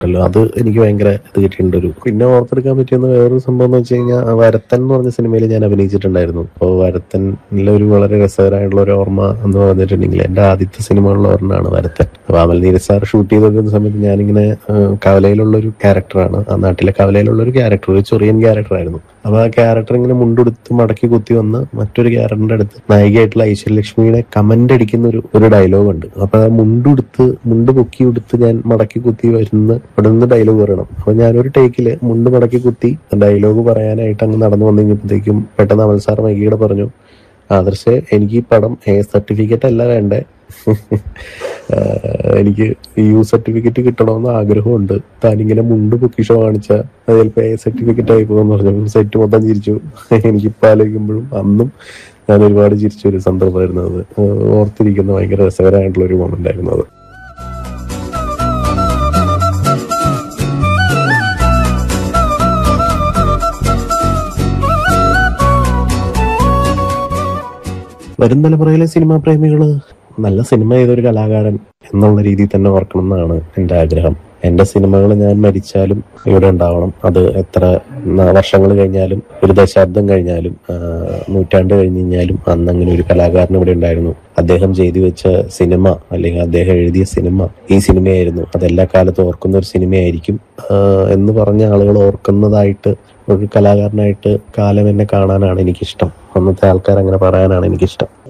അല്ലോ അത് എനിക്ക് ഭയങ്കര ഇത് കിട്ടിയിട്ടുണ്ട് ഒരു പിന്നെ ഓർത്തെടുക്കാൻ പറ്റിയെന്ന് വേറൊരു സംഭവം എന്ന് വെച്ച് കഴിഞ്ഞാൽ വരത്തൻ എന്ന് പറഞ്ഞ സിനിമയിൽ ഞാൻ അഭിനയിച്ചിട്ടുണ്ടായിരുന്നു അപ്പോൾ വരത്തനിലെ ഒരു വളരെ രസകരമായിട്ടുള്ള ഒരു ഓർമ്മ എന്ന് പറഞ്ഞിട്ടുണ്ടെങ്കിൽ എന്റെ ആദ്യത്തെ സിനിമകളിൽ ഒരെണ്ണമാണ് വരത്തൻ അപ്പൊ അമൽനീര സാർ ഷൂട്ട് ചെയ്തുകൊണ്ടിരുന്ന സമയത്ത് ഞാനിങ്ങനെ ആ, കവലയിലുള്ള ഒരു ക്യാരക്ടറാണ് ആ നാട്ടിലെ കവലയിലുള്ള ഒരു ക്യാരക്ടർ ഒരു ചൊറിയൻ ക്യാരക്ടറായിരുന്നു അപ്പൊ ആ ക്യാരക്ടർ ഇങ്ങനെ മുണ്ടെടുത്ത് മടക്കി കുത്തി വന്ന് മറ്റൊരു ക്യാരക്ടറിന്റെ അടുത്ത് നായികയായിട്ടുള്ള ഐശ്വര്യലക്ഷ്മിയുടെ കമന്റ് അടിക്കുന്ന ഒരു ഒരു ഡയലോഗ് ഉണ്ട് അപ്പൊ ആ മുണ്ടെടുത്ത് മുണ്ട് പൊക്കി എടുത്ത് ഞാൻ മടക്കി കുത്തി വരുന്ന അവിടെ നിന്ന് ഡയലോഗ് പറയണം അപ്പൊ ഞാനൊരു ടേക്കില് മുണ്ട് മടക്കി കുത്തി ഡയലോഗ് പറയാനായിട്ട് അങ്ങ് നടന്നു വന്നു കഴിഞ്ഞപ്പോഴത്തേക്കും പെട്ടെന്ന് അമൽ സാർ മൈകിയുടെ പറഞ്ഞു ആദർശ് എനിക്ക് ഈ പടം എ സർട്ടിഫിക്കറ്റ് അല്ല വേണ്ടേ ആഹ് എനിക്ക് യു സർട്ടിഫിക്കറ്റ് കിട്ടണമെന്ന് ആഗ്രഹമുണ്ട് താനിങ്ങനെ മുണ്ട് പൊക്കിഷോ കാണിച്ച അത് ചിലപ്പോ എ സർട്ടിഫിക്കറ്റ് ആയി പോകുമെന്ന് പറഞ്ഞു സെറ്റ് മൊത്തം ചിരിച്ചു എനിക്കിപ്പോ ആലോചിക്കുമ്പോഴും അന്നും ഞാൻ ഒരുപാട് ചിരിച്ച ഒരു സന്ദർഭമായിരുന്നു അത് ആഹ് ഓർത്തിരിക്കുന്ന ഭയങ്കര രസകരമായിട്ടുള്ള ഒരു മൊമെന്റ് ആയിരുന്നു അത് വരും തലമുറയിലെ സിനിമാ പ്രേമികള് നല്ല സിനിമ ചെയ്തൊരു കലാകാരൻ എന്നുള്ള രീതിയിൽ തന്നെ ഓർക്കണം എന്നാണ് എന്റെ ആഗ്രഹം എന്റെ സിനിമകൾ ഞാൻ മരിച്ചാലും ഇവിടെ ഉണ്ടാവണം അത് എത്ര വർഷങ്ങൾ കഴിഞ്ഞാലും ഒരു ദശാബ്ദം കഴിഞ്ഞാലും ആ, നൂറ്റാണ്ട് കഴിഞ്ഞ് കഴിഞ്ഞാലും അന്ന് അങ്ങനെ ഒരു കലാകാരൻ ഇവിടെ ഉണ്ടായിരുന്നു അദ്ദേഹം ചെയ്തു വെച്ച സിനിമ അല്ലെങ്കിൽ അദ്ദേഹം എഴുതിയ സിനിമ ഈ സിനിമയായിരുന്നു അത് എല്ലാ കാലത്തും ഓർക്കുന്ന ഒരു സിനിമയായിരിക്കും ആ, എന്ന് പറഞ്ഞ ആളുകൾ ഓർക്കുന്നതായിട്ട് ഒരു കലാകാരനായിട്ട് കാലം എന്നെ കാണാനാണ് എനിക്കിഷ്ടം അന്നത്തെ ആൾക്കാർ അങ്ങനെ പറയാനാണ് എനിക്കിഷ്ടം